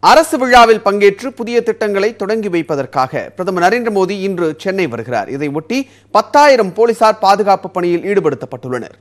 அரசு விழாவில் பங்கேற்று புதிய திட்டங்களை தொடங்கி வைப்பதற்காக பிரதமர் நரேந்திர மோடி இன்று சென்னை வருகிறார் இதை ஒட்டி பத்தாயிரம் போலீசார் பாதுகாப்பு பணியில் ஈடுபடுத்தப்பட்டுள்ளனர்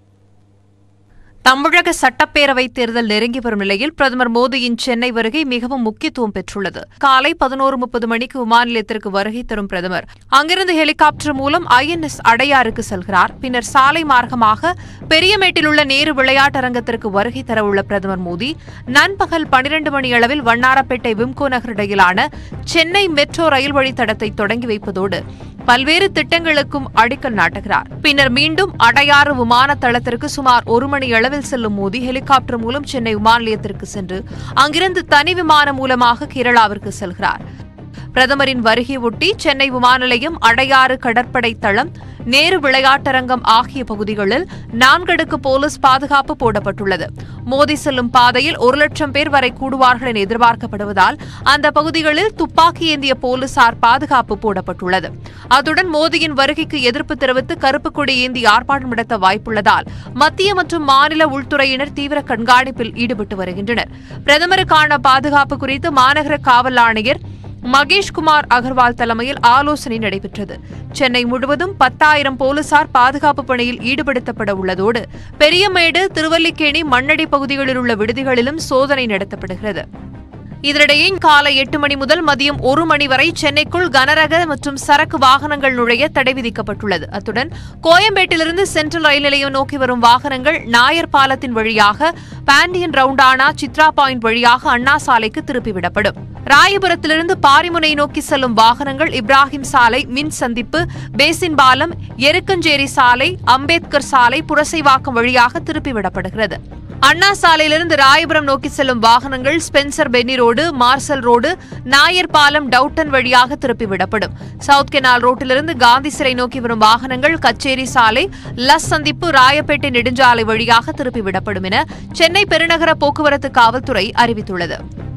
தமிழக சட்டப்பேரவை தேர்தல் நெருங்கி வரும் நிலையில் பிரதமர் மோடியின் சென்னை வருகை மிகவும் முக்கியத்துவம் பெற்றுள்ளது காலை பதினோரு முப்பது மணிக்கு விமான நிலையத்திற்கு வருகை தரும் பிரதமர் அங்கிருந்து ஹெலிகாப்டர் மூலம் ஐஎன்எஸ் அடையாறுக்கு செல்கிறார் பின்னர் சாலை மார்க்கமாக பெரியமேட்டில் உள்ள நேரு விளையாட்டரங்கத்திற்கு வருகை தரவுள்ள பிரதமர் மோடி நண்பகல் பனிரண்டு மணி அளவில் வண்ணாரப்பேட்டை விம்கோ நகர் இடையிலான சென்னை மெட்ரோ ரயில் வழித்தடத்தை தொடங்கி வைப்பதோடு பல்வேறு திட்டங்களுக்கும் அடிக்கல் நாட்டுகிறார் பின்னர் மீண்டும் அடையாறு விமான தளத்திற்கு சுமார் ஒரு மணி அளவில் செல்லும் மோடி ஹெலிகாப்டர் மூலம் சென்னை விமான நிலையத்திற்கு சென்று அங்கிருந்து தனி விமானம் மூலமாக கேரளாவிற்கு செல்கிறார் பிரதமரின் வருகையொட்டி சென்னை விமான நிலையம் அடையாறு கடற்படை தளம் நேரு விளையாட்டரங்கம் ஆகிய பகுதிகளில் நான்கடுக்கு போலீஸ் பாதுகாப்பு போடப்பட்டுள்ளது மோதி செல்லும் பாதையில் ஒரு லட்சம் பேர் வரை கூடுவார்கள் என எதிர்பார்க்கப்படுவதால் அந்த பகுதிகளில் துப்பாக்கி ஏந்திய போலீசார் பாதுகாப்பு போடப்பட்டுள்ளது அத்துடன் மோடியின் வருகைக்கு எதிர்ப்பு தெரிவித்து கருப்பு கொடி ஏந்தி ஆர்ப்பாட்டம் நடத்த வாய்ப்புள்ளதால் மத்திய மற்றும் மாநில உள்துறையினர் தீவிர கண்காணிப்பில் ஈடுபட்டு வருகின்றனர் பிரதமருக்கான பாதுகாப்பு குறித்து மாநகர காவல் ஆணையர் மகேஷ்குமார் அகர்வால் தலைமையில் ஆலோசனை நடைபெற்றது சென்னை முழுவதும் பத்தாயிரம் போலீசார் பாதுகாப்பு பணியில் ஈடுபடுத்தப்பட உள்ளதோடு பெரியமேடு திருவல்லிக்கேணி மண்ணடி பகுதிகளில் உள்ள விடுதிகளிலும் சோதனை நடத்தப்படுகிறது இதனிடையே காலை எட்டு மணி முதல் மதியம் ஒரு மணி வரை சென்னைக்குள் கனரக மற்றும் சரக்கு வாகனங்கள் நுழைய தடை விதிக்கப்பட்டுள்ளது அத்துடன் கோயம்பேட்டிலிருந்து சென்ட்ரல் ரயில் நிலையம் நோக்கி வரும் வாகனங்கள் நாயர் பாலத்தின் வழியாக பாண்டியன் ரவுண்டானா சித்ரா பாயிண்ட் வழியாக அண்ணா சாலைக்கு திருப்பிவிடப்படும் ராயபுரத்திலிருந்து பாரிமுனை நோக்கி செல்லும் வாகனங்கள் இப்ராஹிம் சாலை மின் சந்திப்பு பேசின் பாலம் எருக்கஞ்சேரி சாலை அம்பேத்கர் சாலை புரசைவாக்கம் வழியாக திருப்பிவிடப்படுகிறது அண்ணா சாலையிலிருந்து ராயபுரம் நோக்கி செல்லும் வாகனங்கள் Spencer Penny Road Marshall Road Nair பாலம் டவுட்டன் வழியாக திருப்பிவிடப்படும் சவுத் கெனால் ரோட்டிலிருந்து காந்தி சிறை நோக்கி வரும் வாகனங்கள் கச்சேரி சாலை லஸ் சந்திப்பு ராயப்பேட்டை நெடுஞ்சாலை வழியாக திருப்பிவிடப்படும் என சென்னை பெருநகர போக்குவரத்து காவல்துறை அறிவித்துள்ளது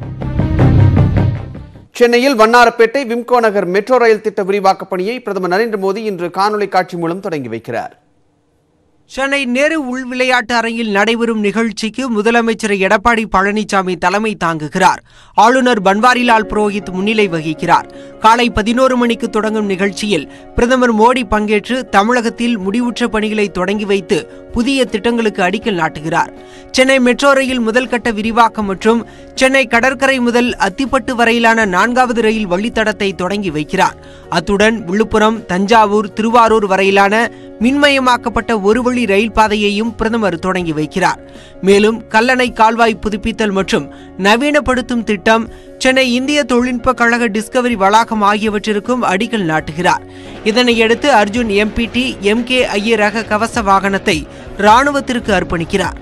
சென்னையில் Vannarapettai Wimco Nagar metro rail திட்ட விரிவாக்கப் பணியை பிரதமர் நரேந்திர மோடி இன்று காணொலி காட்சி மூலம் தொடங்கி வைக்கிறார் சென்னை நேரு உள் விளையாட்டு அரங்கில் நடைபெறும் நிகழ்ச்சிக்கு முதலமைச்சர் எடப்பாடி பழனிசாமி தலைமை தாங்குகிறார் ஆளுநர் பன்வாரிலால் புரோஹித் முன்னிலை வகிக்கிறார் காலை பதினோரு மணிக்கு தொடங்கும் நிகழ்ச்சியில் பிரதமர் மோடி பங்கேற்று தமிழகத்தில் முடிவுற்ற பணிகளை தொடங்கி வைத்து புதிய திட்டங்களுக்கு அடிக்கல் நாட்டுகிறார் சென்னை மெட்ரோ ரயில் முதல் கட்ட விரிவாக்கம் மற்றும் சென்னை கடற்கரை முதல் அத்திப்பட்டு வரையிலான நான்காவது ரயில் வழித்தடத்தை தொடங்கி வைக்கிறார் அத்துடன் விழுப்புரம் தஞ்சாவூர் திருவாரூர் வரையிலான மின்மயமாக்கப்பட்ட ஒரு வழி ரயில் பாதையையும் பிரதமர் தொடங்கி வைக்கிறார் மேலும் கல்லணை கால்வாய் புதுப்பித்தல் மற்றும் நவீனப்படுத்தும் திட்டம் சென்னை இந்திய தொழில்நுட்ப கழக டிஸ்கவரி வளாகம் ஆகியவற்றிற்கும் அடிக்கல் நாட்டுகிறார் இதனையடுத்து அர்ஜுன் எம்பிடி எம்கே ஐய ரக கவச வாகனத்தை ராணுவத்திற்கு அர்ப்பணிக்கிறார்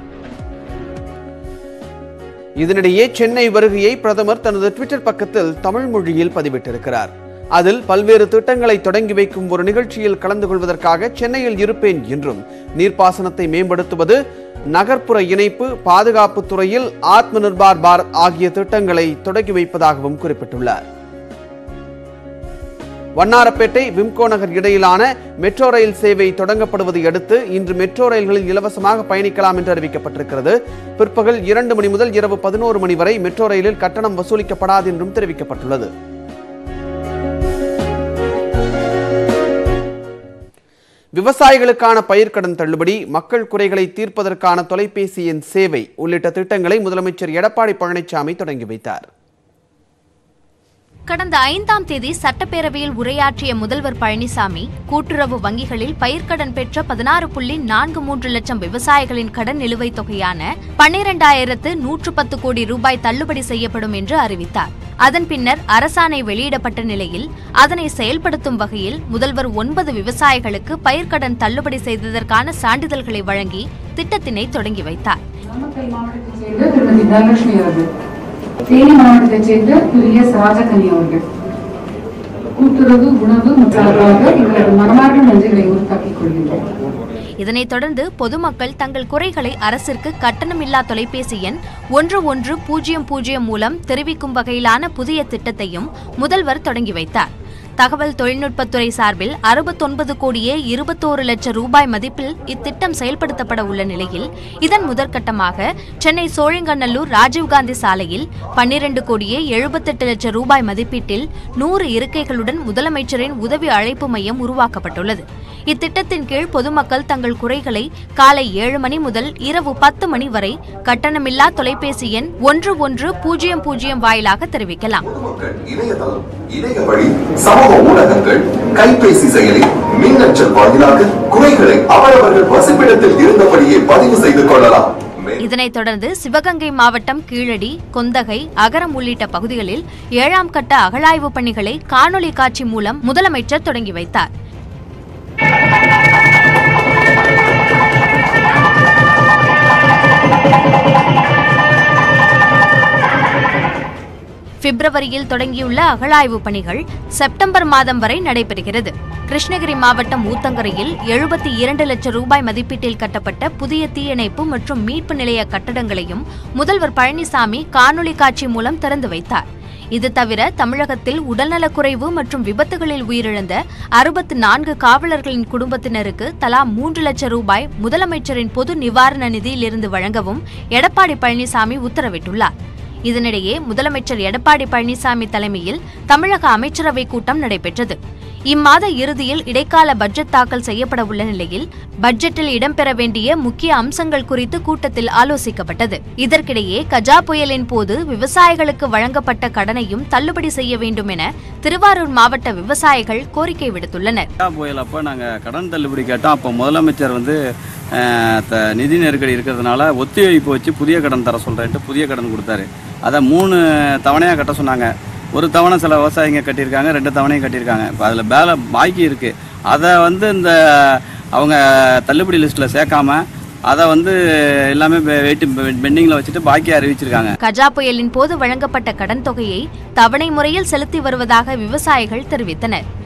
இதனிடையே சென்னை வருகையை பிரதமர் தனது ட்விட்டர் பக்கத்தில் தமிழ் மொழியில் பதிவிட்டிருக்கிறார் அதில் பல்வேறு திட்டங்களை தொடங்கி வைக்கும் ஒரு நிகழ்ச்சியில் கலந்து கொள்வதற்காக சென்னையில் இருப்பேன் என்றும் நீர்ப்பாசனத்தை மேம்படுத்துவது நகர்ப்புற இணைப்பு பாதுகாப்பு துறையில் ஆத்ம நிர்பார் பாரத் ஆகிய திட்டங்களை தொடங்கி வைப்பதாகவும் குறிப்பிட்டுள்ளார் வண்ணாரப்பேட்டை விம்கோ நகர் இடையிலான மெட்ரோ ரயில் சேவை தொடங்கப்படுவதை அடுத்து இன்று மெட்ரோ ரயில்களில் இலவசமாக பயணிக்கலாம் என்று அறிவிக்கப்பட்டிருக்கிறது பிற்பகல் இரண்டு மணி முதல் இரவு பதினோரு மணி வரை மெட்ரோ ரயிலில் கட்டணம் வசூலிக்கப்படாது என்றும் தெரிவிக்கப்பட்டுள்ளது விவசாயிகளுக்கான பயிர்க்கடன் தள்ளுபடி மக்கள் குறைகளை தீர்ப்பதற்கான தொலைபேசி எண் சேவை உள்ளிட்ட திட்டங்களை முதலமைச்சர் எடப்பாடி பழனிசாமி தொடங்கி வைத்தார் கடந்த ஐந்தாம் தேதி சட்டப்பேரவையில் உரையாற்றிய முதல்வர் பழனிசாமி கூட்டுறவு வங்கிகளில் பயிர்க்கடன் பெற்ற பதினாறு புள்ளி நான்கு மூன்று லட்சம் விவசாயிகளின் கடன் நிலுவைத் தொகையான பன்னிரண்டாயிரத்து நூற்று பத்து கோடி ரூபாய் தள்ளுபடி செய்யப்படும் என்று அறிவித்தார் அதன் பின்னர் அரசாணை வெளியிடப்பட்ட நிலையில் அதனை செயல்படுத்தும் வகையில் முதல்வர் ஒன்பது விவசாயிகளுக்கு பயிர்க்கடன் தள்ளுபடி செய்ததற்கான சான்றிதழ்களை வழங்கி திட்டத்தினை தொடங்கி வைத்தார் நாமக்கல் மாவட்டத்தைச் சேர்ந்த திருமதி தனலட்சுமி அவர்கள் தேனி மாவட்டத்தைச் சேர்ந்த திரு எஸ் ராஜகனி அவர்கள் கூட்டுறவு உணவு மற்றும் எங்களது மனமார்ந்த நன்றிகளை உறுத்தாக்கிக் கொள்கின்றோம் இதனைத் தொடர்ந்து பொதுமக்கள் தங்கள் குறைகளை அரசிற்கு கட்டணமில்லா தொலைபேசி எண் ஒன்று ஒன்று பூஜ்ஜியம் பூஜ்ஜியம் மூலம் தெரிவிக்கும் வகையிலான புதிய திட்டத்தையும் முதல்வர் தொடங்கி வைத்தார் தகவல் தொழில்நுட்பத்துறை சார்பில் அறுபத்தொன்பது கோடியே இருபத்தோரு லட்சம் ரூபாய் மதிப்பில் இத்திட்டம் செயல்படுத்தப்பட உள்ள நிலையில் இதன் முதற்கட்டமாக சென்னை சோழிங்கநல்லூர் ராஜீவ்காந்தி சாலையில் பன்னிரண்டு கோடியே எழுபத்தெட்டு லட்சம் ரூபாய் மதிப்பீட்டில் நூறு இருக்கைகளுடன் முதலமைச்சரின் உதவி அழைப்பு மையம் உருவாக்கப்பட்டுள்ளது இத்திட்டத்தின் கீழ் பொதுமக்கள் தங்கள் குறைகளை காலை ஏழு மணி முதல் இரவு பத்து மணி வரை கட்டணமில்லா தொலைபேசி எண் ஒன்று ஒன்று பூஜ்ஜியம் பூஜ்ஜியம் வாயிலாக தெரிவிக்கலாம் பொதுமக்கள் இணையதளம் இணைய வழி சமூக ஊடகங்கள் கைபேசி செயலி மின்னஞ்சல் வாயிலாக குறைகளை அவரவர்கள் வசிப்பிடத்தில் இருந்தபடியே பதிவு செய்து கொள்ளலாம் மே- இதனைத் தொடர்ந்து சிவகங்கை மாவட்டம் கீழடி கொந்தகை அகரம் உள்ளிட்ட பகுதிகளில் ஏழாம் கட்ட அகழாய்வு பணிகளை காணொலி காட்சி மூலம் முதலமைச்சர் தொடங்கி வைத்தார் பிப்ரவரியில் தொடங்கியுள்ள அகழாய்வு பணிகள் செப்டம்பர் மாதம் வரை நடைபெறுகிறது கிருஷ்ணகிரி மாவட்டம் ஊத்தங்கரையில் எழுபத்தி இரண்டு லட்சம் ரூபாய் மதிப்பீட்டில் கட்டப்பட்ட புதிய தீயணைப்பு மற்றும் மீட்பு நிலைய கட்டடங்களையும் முதல்வர் பழனிசாமி காணொலி காட்சி மூலம் திறந்து வைத்தார் இது தவிர தமிழகத்தில் உடல்நலக்குறைவு மற்றும் விபத்துகளில் உயிரிழந்த அறுபத்து நான்கு காவலர்களின் குடும்பத்தினருக்கு தலா மூன்று லட்சம் ரூபாய் முதலமைச்சரின் பொது நிவாரண நிதியிலிருந்து வழங்கவும் எடப்பாடி பழனிசாமி உத்தரவிட்டுள்ளார் இதனிடையே முதலமைச்சர் எடப்பாடி பழனிசாமி தலைமையில் தமிழக அமைச்சரவைக் கூட்டம் நடைபெற்றது இம்மாத இறுதியில் இடைக்கால பட்ஜெட் தாக்கல் செய்யப்பட உள்ள நிலையில் பட்ஜெட்டில் இடம்பெற வேண்டிய முக்கிய அம்சங்கள் குறித்து கூட்டத்தில் ஆலோசிக்கப்பட்டது இதற்கிடையே கஜா புயலின் போது விவசாயிகளுக்கு வழங்கப்பட்ட கடனையும் தள்ளுபடி செய்ய வேண்டும் என திருவாரூர் மாவட்ட விவசாயிகள் கோரிக்கை விடுத்துள்ளனர் கஜா புயல் அப்போ நாங்கள் கடன் தள்ளுபடி கேட்டோம் அப்போ முதலமைச்சர் வந்து அஹ், த- நிதி நெருக்கடி இருக்கிறதுனால ஒத்திவைப்பு வச்சு புதிய கடன் தர சொல்கிறேன்ட்டு புதிய கடன் கொடுத்தாரு அதை மூணு தவணையாக கட்ட சொன்னாங்க ஒரு தவணை சில விவசாயிங்க கட்டியிருக்காங்க ரெண்டு தவணையும் கட்டியிருக்காங்க இப்போ அதில் பேல பாக்கி இருக்குது அதை வந்து இந்த அவங்க தள்ளுபடி லிஸ்ட்டில் சேர்க்காம அதை வந்து எல்லாமே வெயிட்டு பெண்டிங்கில் வச்சுட்டு பாக்கி அறிவிச்சிருக்காங்க கஜா புயலின் போது வழங்கப்பட்ட கடன் தொகையை தவணை முறையில் செலுத்தி வருவதாக விவசாயிகள் தெரிவித்தனர்